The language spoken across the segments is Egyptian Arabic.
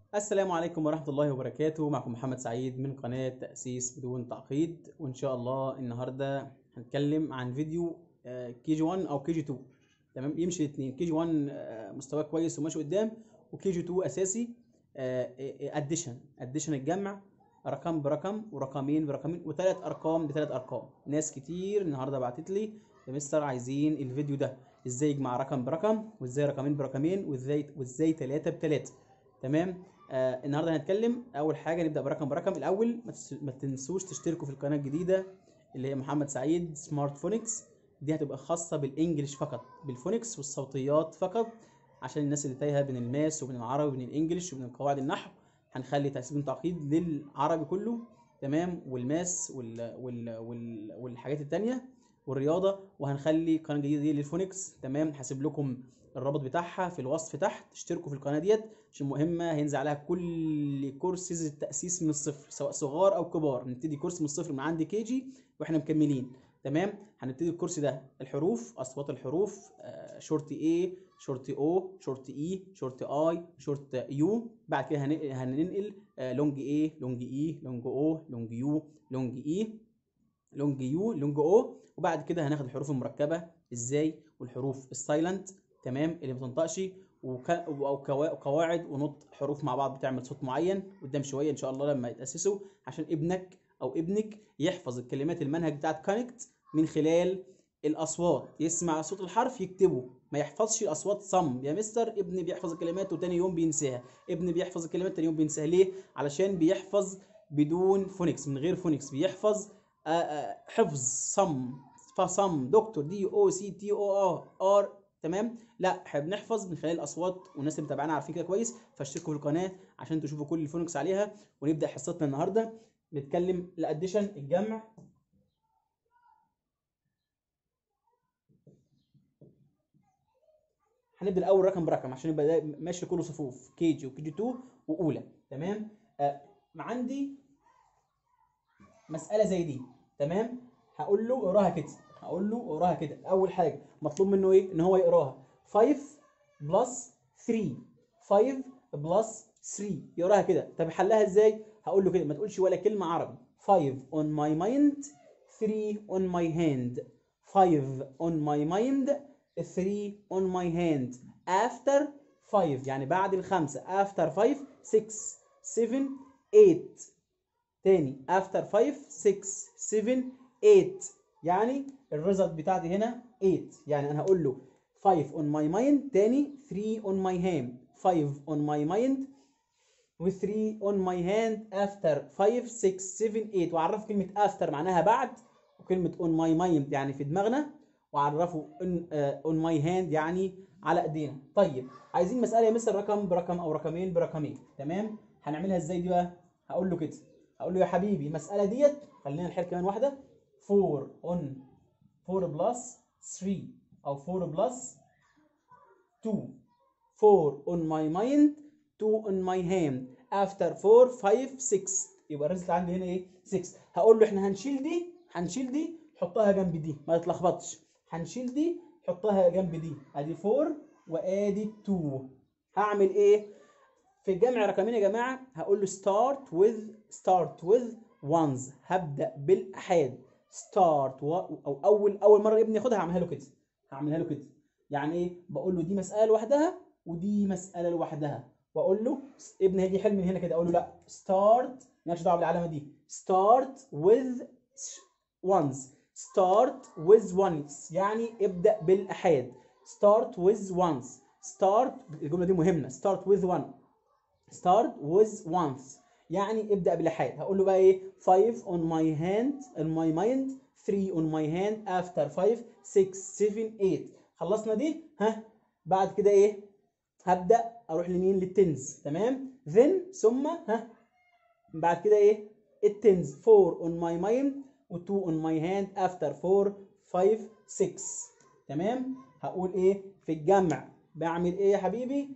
السلام عليكم ورحمة الله وبركاته معكم محمد سعيد من قناة تأسيس بدون تعقيد وإن شاء الله النهاردة هنتكلم عن فيديو كي جي 1 أو كي جي 2 تمام يمشي الاثنين كي جي 1 مستواه كويس وماشي قدام وكي جي 2 أساسي اديشن اديشن الجمع رقم برقم ورقمين برقمين وثلاث ارقام بثلاث ارقام ناس كتير النهارده بعتت لي يا مستر عايزين الفيديو ده ازاي يجمع رقم برقم وازاي رقمين برقمين وازاي وازاي ثلاثه بثلاثه تمام آه النهارده هنتكلم اول حاجه نبدا برقم برقم الاول ما, تس... ما تنسوش تشتركوا في القناه الجديده اللي هي محمد سعيد سمارت فونكس دي هتبقى خاصه بالانجليش فقط بالفونكس والصوتيات فقط عشان الناس اللي تايهه بين الماس وبين العربي وبين الانجليش وبين قواعد النحو هنخلي تحسين تعقيد للعربي كله تمام والماس وال... وال... وال... والحاجات التانية والرياضة وهنخلي القناة الجديدة دي للفونكس تمام هسيب لكم الرابط بتاعها في الوصف تحت اشتركوا في القناة ديت عشان مهمة هينزل عليها كل كورسز التأسيس من الصفر سواء صغار أو كبار نبتدي كورس من الصفر من عندي كي جي واحنا مكملين تمام هنبتدي الكورس ده الحروف أصوات الحروف آه شورت اي شورت او شورت اي شورت اي شورت يو بعد كده هننقل لونج اي لونج اي لونج او لونج يو لونج اي لونج يو لونج او وبعد كده هناخد الحروف المركبه ازاي والحروف السايلنت تمام اللي ما بتنطقش وقواعد ونطق حروف مع بعض بتعمل صوت معين قدام شويه ان شاء الله لما يتاسسوا عشان ابنك او ابنك يحفظ الكلمات المنهج بتاعت كونكت من خلال الاصوات يسمع صوت الحرف يكتبه ما يحفظش الاصوات صم يا مستر ابني بيحفظ الكلمات وتاني يوم بينساها ابني بيحفظ الكلمات تاني يوم بينساها ليه علشان بيحفظ بدون فونكس من غير فونكس بيحفظ آآ آآ حفظ صم فصم دكتور دي او سي تي او ار تمام لا احنا بنحفظ من خلال الاصوات والناس اللي متابعانا عارفين كده كويس فاشتركوا في القناه عشان تشوفوا كل الفونكس عليها ونبدا حصتنا النهارده نتكلم الاديشن الجمع هنبدا الاول رقم برقم عشان يبقى ماشي كله صفوف كي جي وكي جي 2 واولى تمام آه عندي مساله زي دي تمام هقول له اقراها كده هقول له اقراها كده اول حاجه مطلوب منه ايه ان هو يقراها 5 بلس 3 5 بلس 3 يقراها كده طب حلها ازاي هقول له كده ما تقولش ولا كلمه عربي 5 on my mind 3 on my hand 5 on my mind 3 on my hand after 5 يعني بعد الخمسة after 5 6 7 8 تاني after 5 6 7 8 يعني الريزلت بتاعتي هنا 8 يعني انا هقول له 5 on my mind تاني 3 on my hand 5 on my mind و 3 on my hand after 5 6 7 8 واعرف كلمة after معناها بعد وكلمة on my mind يعني في دماغنا وعرفوا ان اون ماي هاند يعني على ايدينا طيب عايزين مساله مثل رقم برقم او رقمين برقمين تمام هنعملها ازاي دي بقى هقول له كده هقول له يا حبيبي المساله ديت خلينا نحل كمان واحده 4 اون 4 بلس 3 او 4 بلس 2 4 on my mind 2 on my hand after 4 5 6 يبقى الريزلت عندي هنا ايه 6 هقول له احنا هنشيل دي هنشيل دي حطها جنب دي ما تتلخبطش هنشيل دي حطها جنب دي ادي 4 وادي 2 هعمل ايه في الجمع رقمين يا جماعه هقول له start with start with ones هبدا بالاحاد start و... او اول اول مره ابني ياخدها هعملها له كده هعملها له كده يعني ايه بقول له دي مساله لوحدها ودي مساله لوحدها واقول له ابني هيجي يحل من هنا كده اقول له لا start مالكش دعوه بالعلامه دي start with ones start with ones يعني ابدأ بالأحاد start with ones start الجملة دي مهمة start with one start with ones يعني ابدأ بالأحاد هقول له بقى ايه 5 on my hand on my mind 3 on my hand after 5 6 7 8 خلصنا دي ها بعد كده ايه هبدأ اروح لمين للتنز تمام then ثم ها بعد كده ايه التنز 4 on my mind و2 on my hand after 4 5 6 تمام هقول ايه في الجمع بعمل ايه يا حبيبي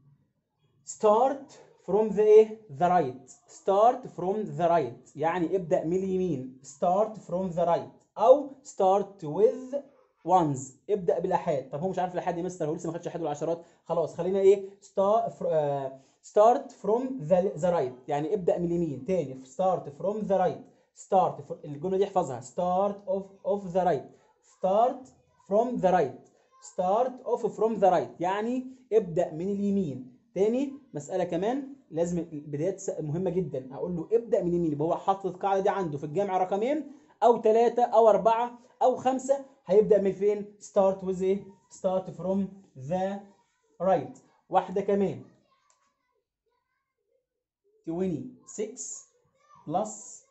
start from the ايه the right start from the right يعني ابدأ من اليمين start from the right او start with وانز ابدا بالاحاد طب هو مش عارف الاحاد يا مستر هو لسه ما خدش احاد والعشرات خلاص خلينا ايه ستارت فروم ذا رايت يعني ابدا من اليمين تاني ستارت فروم ذا رايت ستارت الجمله دي احفظها ستارت اوف اوف ذا رايت ستارت فروم ذا رايت ستارت اوف فروم ذا رايت يعني ابدا من اليمين تاني مساله كمان لازم البدايات س- مهمه جدا اقول له ابدا من اليمين يبقى هو حاطط القاعده دي عنده في الجامع رقمين او ثلاثه او اربعه او خمسه هيبدا من فين ستارت ويز ايه ستارت فروم ذا رايت واحده كمان 26 بلس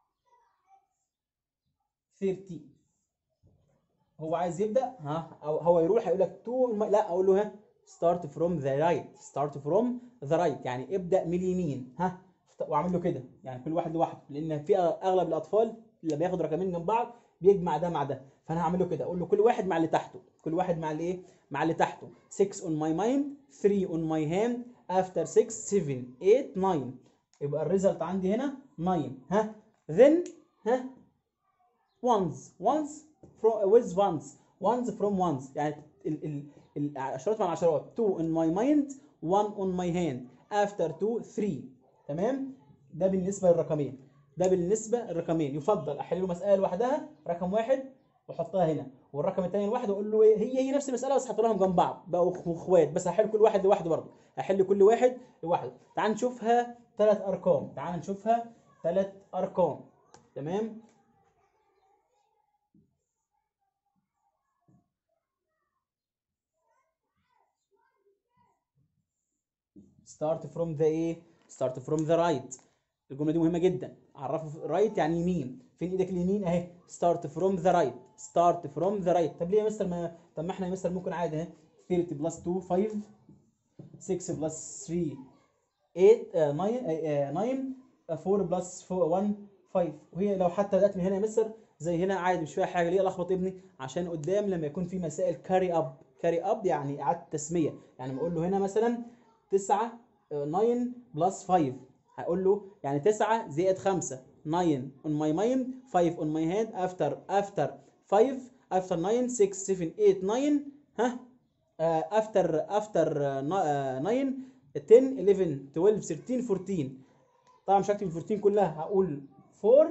30 هو عايز يبدا ها او هو يروح هيقول لك تو لا اقول له ها ستارت فروم ذا رايت ستارت فروم ذا رايت يعني ابدا من اليمين ها واعمل له كده يعني كل واحد لوحده لان في اغلب الاطفال لما بياخد رقمين جنب بعض بيجمع ده مع ده فانا هعمل له كده اقول له كل واحد مع اللي تحته كل واحد مع اللي ايه مع اللي تحته 6 on my mind 3 on my hand after 6 7 8 9 يبقى الريزلت عندي هنا 9 ها then ها ones ones from with ones ones from ones يعني ال ال العشرات مع العشرات 2 in my mind 1 on my hand after 2 3 تمام ده بالنسبه للرقمين ده بالنسبه للرقمين يفضل احل له مساله لوحدها رقم واحد واحطها هنا والرقم الثاني لوحده اقول له ايه هي هي نفس المساله بس هحط لهم جنب بعض بقوا أخ- اخوات بس هحل كل واحد لوحده برضه هحل كل واحد لوحده تعال نشوفها ثلاث ارقام تعال نشوفها ثلاث ارقام تمام start from the ايه start from the right الجمله دي مهمه جدا عرفه رايت يعني يمين فين ايدك اليمين اهي start from the right start from the right طب ليه يا مستر ما طب ما احنا يا مستر ممكن عادي اهي 30 بلس 2 5 6 بلس 3 8 آه، 9 آه، آه، 9 آه، 4 بلس 1 5 وهي لو حتى بدات من هنا يا مستر زي هنا عادي مش فيها حاجه ليه الخبط ابني عشان قدام لما يكون في مسائل كاري اب كاري اب يعني اعاده تسميه يعني بقول له هنا مثلا 9 9 بلس 5 هقول له يعني 9 زائد 5 9 on my mind 5 on my head after after 5 after 9 6 7 8 9 ها uh, after after uh, 9 10 11 12 13 14 طبعا مش هكتب ال 14 كلها هقول 4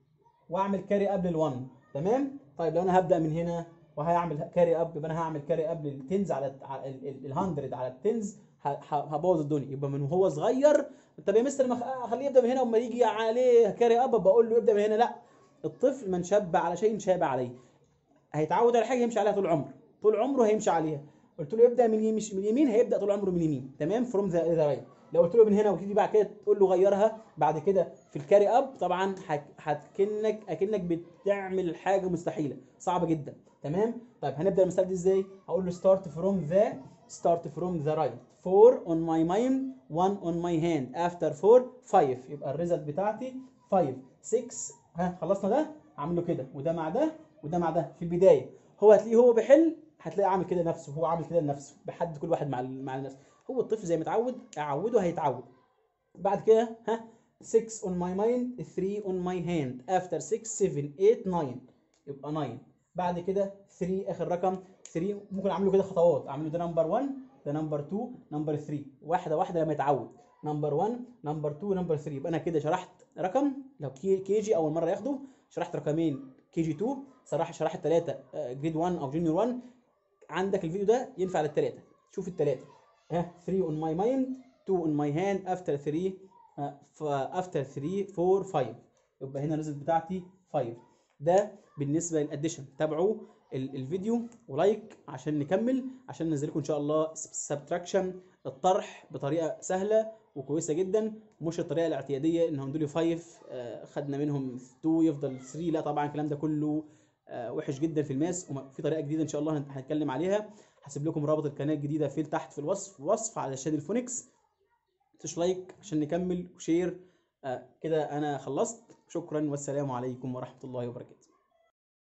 واعمل كاري اب لل1 تمام طيب لو انا هبدا من هنا وهعمل كاري اب يبقى انا هعمل كاري اب للتنز على ال 100 على التنز ه- ه- هبوظ الدنيا يبقى من وهو صغير طب يا مستر ما خ- خليه يبدا من هنا وما يجي عليه كاري اب بقول له ابدا من هنا لا الطفل من شب على شيء شاب عليه هيتعود على حاجه يمشي عليها طول عمره طول عمره هيمشي عليها قلت له ابدا من اليمين مش من اليمين هيبدا طول عمره من اليمين تمام فروم ذا ذا رايت لو قلت له من هنا وتيجي بعد كده تقول له غيرها بعد كده في الكاري اب طبعا هك- هتكنك اكنك بتعمل حاجه مستحيله صعبه جدا تمام طيب هنبدا المساله دي ازاي هقول له ستارت فروم ذا ستارت فروم ذا رايت 4 on my mind 1 on my hand after 4 5 يبقى الريزلت بتاعتي 5 6 ها خلصنا ده عامل له كده وده مع ده وده مع ده في البدايه هو هتلاقيه هو بيحل هتلاقيه عامل كده نفسه هو عامل كده لنفسه بحد كل واحد مع ال- مع الناس هو الطفل زي ما اتعود اعوده هيتعود بعد كده ها 6 on my mind 3 on my hand after 6 7 8 9 يبقى 9 بعد كده 3 اخر رقم 3 ممكن اعمل له كده خطوات اعمل له ده نمبر 1 ده نمبر 2 نمبر 3 واحده واحده لما يتعود نمبر 1 نمبر 2 نمبر 3 يبقى انا كده شرحت رقم لو كي كي جي اول مره ياخده شرحت رقمين كي جي 2 صراحه شرحت ثلاثه جريد 1 او جونيور 1 عندك الفيديو ده ينفع للثلاثه شوف الثلاثه ها 3 on my mind 2 on my hand after 3 آه، ف- after 3 4 5 يبقى هنا الريزلت بتاعتي 5 ده بالنسبه للاديشن تابعوا ال- الفيديو ولايك عشان نكمل عشان ننزل لكم ان شاء الله سبتراكشن الطرح بطريقه سهله وكويسه جدا مش الطريقه الاعتياديه انهم دول 5 آه، خدنا منهم 2 يفضل 3 لا طبعا الكلام ده كله آه، وحش جدا في الماس وفي طريقه جديده ان شاء الله هن- هنتكلم عليها هسيب لكم رابط القناه الجديده في تحت في الوصف وصف على شاد الفونكس تش لايك عشان نكمل وشير آه، كده انا خلصت شكرا والسلام عليكم ورحمه الله وبركاته